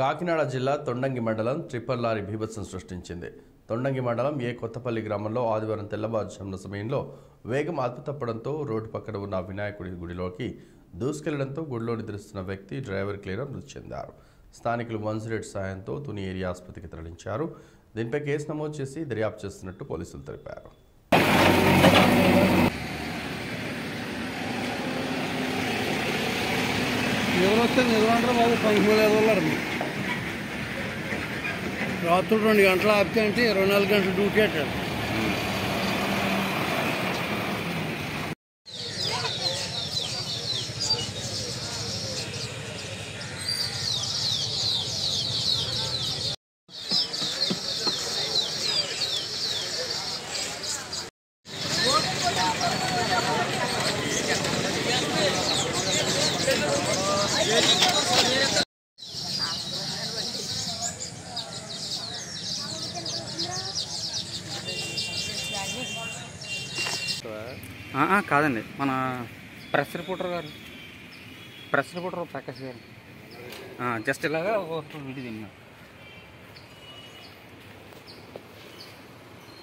కాకినాడ జిల్లా తొండంగి మండలం triple lorry బీభత్సం సృష్టించింది తొండంగి మండలం ఏ కొత్తపల్లి గ్రామంలో ఆదివారం తెల్లవారుజామున సమయంలో వేగం అదుపు తప్పడంతో రోడ్డు పక్కన ఉన్న వినాయకుడి గుడిలోకి దూసుకెళ్లడంతో గుడిలో నిద్రిస్తున్న వ్యక్తి డ్రైవర్ క్లీనర్ మృతి చెందారు స్థానికులు వన్సిరేట్ సాయంతో తుని ఏరియా ఆసుపత్రికి తరలించారు దీనిపై కేసు నమోదు చేసి దర్యాప్తు చేస్తున్నట్టు పోలీసులు తెలిపారు ఎవరు వస్తే నిలవంటారు బాబు పంచమూడు ఎదవలారు రాత్రి రెండు గంటలు ఆపితే అంటే ఇరవై నాలుగు గంటలు డ్యూటీ అట్టాడు ఆ, ఆ, కాదండి మన ప్రెస్ రిపోర్టర్ గారు ప్రెస్ రిపోర్టర్ ప్రకాష్ గారు ఆ, జస్ట్ ఇలాగా ఒక వీడియో తిన్నారు